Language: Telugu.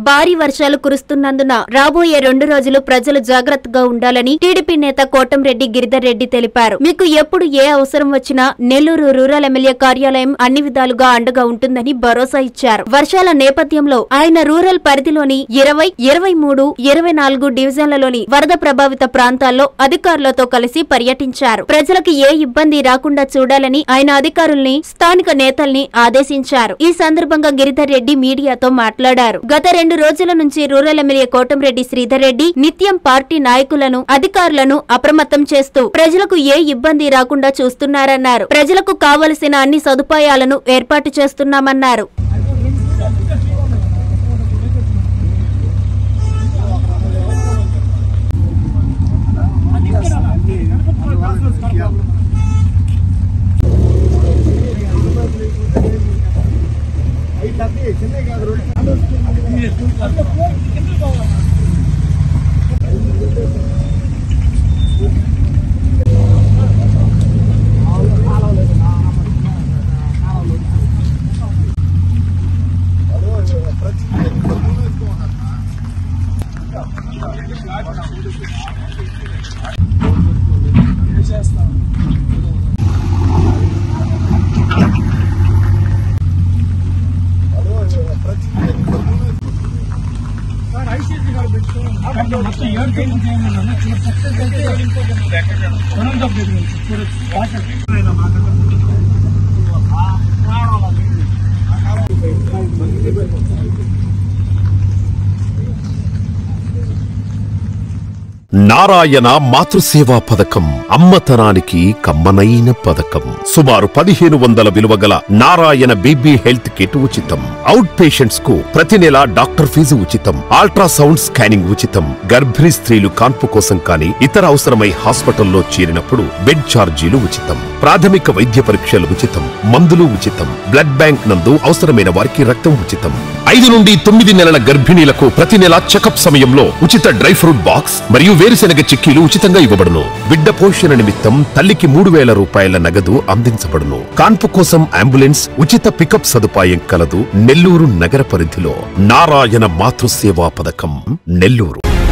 భారీ వర్షాలు కురుస్తున్నందున రాబోయే రెండు రోజులు ప్రజలు జాగ్రత్తగా ఉండాలని టీడీపీ నేత కోటంరెడ్డి గిరిధర్ రెడ్డి తెలిపారు మీకు ఎప్పుడు ఏ అవసరం వచ్చినా నెల్లూరు రూరల్ ఎమ్మెల్యే కార్యాలయం అన్ని విధాలుగా అండగా ఉంటుందని భరోసా ఇచ్చారు వర్షాల నేపథ్యంలో ఆయన రూరల్ పరిధిలోని ఇరవై ఇరవై మూడు ఇరవై నాలుగు డివిజన్లలోని వరద ప్రభావిత ప్రాంతాల్లో అధికారులతో కలిసి పర్యటించారు ప్రజలకు ఏ ఇబ్బంది రాకుండా చూడాలని ఆయన అధికారుల్ని స్థానిక నేతల్ని ఆదేశించారు ఈ సందర్భంగా గిరిధర్ రెడ్డి మీడియాతో మాట్లాడారు గత రెండు రోజుల నుంచి రూరల్ ఎమ్మెల్యే కోటంరెడ్డి శ్రీధర్ రెడ్డి నిత్యం పార్టీ నాయకులను అధికారులను అప్రమత్తం చేస్తూ ప్రజలకు ఏ ఇబ్బంది రాకుండా చూస్తున్నారన్నారు ప్రజలకు కావలసిన అన్ని సదుపాయాలను ఏర్పాటు చేస్తున్నామన్నారు మొత్తం ఏడు కేజీలు చేయమన్నా నారాయణ మాతృసేవా పథకం అమ్మతనానికి కమ్మనైన పథకం సుమారు పదిహేను వందల విలువ గల నారాయణ బీబీ హెల్త్ కిట్ ఉచితం అవుట్ పేషెంట్స్ కు ప్రతి నెల డాక్టర్ ఫీజు ఉచితం అల్ట్రాసౌండ్ స్కానింగ్ ఉచితం గర్భిణీ స్త్రీలు కాన్పు కోసం కానీ ఇతర అవసరమై హాస్పిటల్లో చేరినప్పుడు బెడ్ ఛార్జీలు ఉచితం ప్రాథమిక వైద్య పరీక్షలు ఉచితం మందులు ఉచితం బ్లడ్ బ్యాంక్ నందు అవసరమైన వారికి రక్తం ఉచితం ఐదు నుండి తొమ్మిది నెలల గర్భిణీలకు ప్రతి నెల చెకప్ సమయంలో ఉచిత డ్రై ఫ్రూట్ బాక్స్ మరియు వేరుశెనగ చిక్కీలు ఉచితంగా ఇవ్వబడును బిడ్డ పోషణ నిమిత్తం తల్లికి మూడు వేల రూపాయల నగదు అందించబడును కాన్పు కోసం అంబులెన్స్ ఉచిత పికప్ సదుపాయం కలదు నెల్లూరు నగర పరిధిలో నారాయణ మాతృసేవా పథకం నెల్లూరు